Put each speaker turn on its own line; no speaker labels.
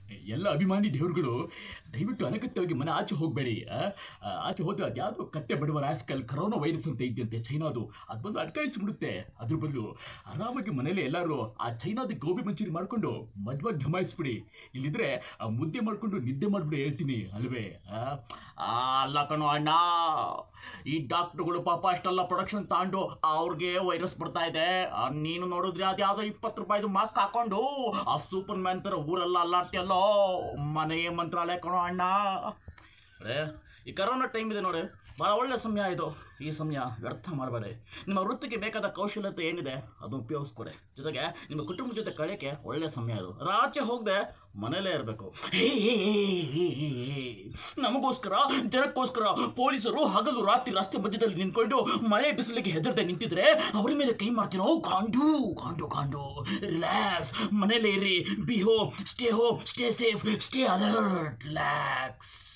ಎಲ್ಲ ಅಭಿಮಾನಿ ದೇವ್ರುಗಳು ದಯವಿಟ್ಟು ಅನಗತ್ಯವಾಗಿ ಮನೆ ಆಚೆ ಹೋಗಬೇಡಿ ಆಚೆ ಹೋದ್ರೆ ಅದ್ಯಾವುದೋ ಕತ್ತೆ ಬಡವ ರಾಸ್ಕಲ್ ಕರೋನಾ ವೈರಸ್ ಅಂತ ಇದೆಯಂತೆ ಚೈನಾದು ಅದು ಬಂದು ಅಡ್ಕಾಯಿಸ್ಬಿಡುತ್ತೆ ಅದ್ರ ಬದಲು ಆರಾಮಾಗಿ ಮನೇಲಿ ಎಲ್ಲರೂ ಆ ಚೈನಾದ ಗೋಬಿ ಮಂಚೂರಿ ಮಾಡ್ಕೊಂಡು ಮದ್ವಾಗಿ ಘಮಾಯಿಸ್ಬಿಡಿ ಇಲ್ಲಿದ್ರೆ ಆ ಮುದ್ದೆ ಮಾಡ್ಕೊಂಡು ನಿದ್ದೆ ಮಾಡ್ಬಿಡಿ ಹೇಳ್ತೀನಿ ಅಲ್ವೇ ಆ? ಆ, ಅಲ್ಲ ಕಣೋ ಅಣ್ಣ ಈ ಡಾಕ್ಟರ್ಗಳು ಪಾಪ ಅಷ್ಟೆಲ್ಲ ಪ್ರೊಡಕ್ಷನ್ ತಗೊಂಡು ಅವ್ರಿಗೆ ವೈರಸ್ ಬರ್ತಾ ಇದೆ ಆ, ನೀನು ನೋಡಿದ್ರೆ ಅದ್ಯಾವುದೋ ಇಪ್ಪತ್ತು ರೂಪಾಯಿದು ಮಾಸ್ಕ್ ಹಾಕೊಂಡು ಆ ಸೂಪರ್ ಮ್ಯಾನ್ ಥರ ಊರೆಲ್ಲ ಅಲ್ಲಾಡ್ತಿಯಲ್ಲೋ ಮನೆಯ ಮಂತ್ರಾಲಯ ಕಣೋ ಅಣ್ಣ ಅರೇ ಈ ಕರೋನಾ ಟೈಮ್ ಇದೆ ನೋಡಿ ಭಾಳ ಒಳ್ಳೆ ಸಮಯ ಇದು ಈ ಸಮಯ ವ್ಯರ್ಥ ಮಾಡಬೇಡಿ ನಿಮ್ಮ ವೃತ್ತಿಗೆ ಬೇಕಾದ ಕೌಶಲ್ಯತೆ ಏನಿದೆ ಅದು ಉಪಯೋಗಿಸ್ಕೊಡಿ ಜೊತೆಗೆ ನಿಮ್ಮ ಕುಟುಂಬದ ಜೊತೆ ಕಳೆಯೋಕ್ಕೆ ಒಳ್ಳೆ ಸಮಯ ಇದು ರಾಚೆ ಹೋಗದೆ ಮನೇಲೇ ಇರಬೇಕು ನಮಗೋಸ್ಕರ ಜನಕ್ಕೋಸ್ಕರ ಪೊಲೀಸರು ಹಗಲು ರಾತ್ರಿ ರಸ್ತೆ ಮಧ್ಯದಲ್ಲಿ ನಿಂತ್ಕೊಂಡು ಮಳೆ ಬಿಸಿಲಿಗೆ ಹೆದರದೆ ನಿಂತಿದ್ರೆ ಅವ್ರ ಮೇಲೆ ಕೈ ಮಾಡ್ತೀನೋ ಕಾಂಡು ಕಾಂಡು ಕಾಂಡು ರಿಲ್ಯಾಕ್ಸ್ ಮನೇಲೇ ಇರಿ be home stay home stay safe stay alert relax